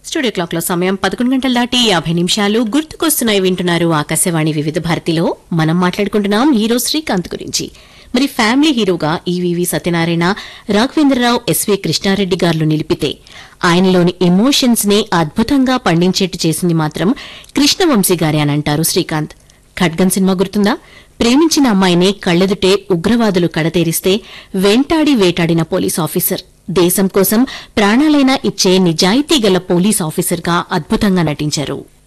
studio clock లో సమయం పదకొండు గంటల దాటి యాభై నిమిషాలు గుర్తుకొస్తున్నాయి వింటున్నారు ఆకాశవాణి వివిధ భారతిలో మనం మాట్లాడుకుంటున్నాం హీరో శ్రీకాంత్ గురించి మరి ఫ్యామిలీ హీరోగా ఈవీవి సత్యనారాయణ రాఘవేంద్రరావు ఎస్వి కృష్ణారెడ్డి గారు నిలిపితే ఆయనలోని ఎమోషన్స్ ని అద్భుతంగా పండించేట్టు చేసింది మాత్రం కృష్ణవంశీ గారి అని అంటారు శ్రీకాంత్ ఖడ్గన్ సినిమా గుర్తుందా ప్రేమించిన అమ్మాయిని కళ్ళెదుటే ఉగ్రవాదులు కడతేరిస్తే వెంటాడి వేటాడిన పోలీస్ ఆఫీసర్ దేశం కోసం ప్రాణాలైనా ఇచ్చే నిజాయితీ గల పోలీస్ ఆఫీసర్గా అద్భుతంగా నటించారు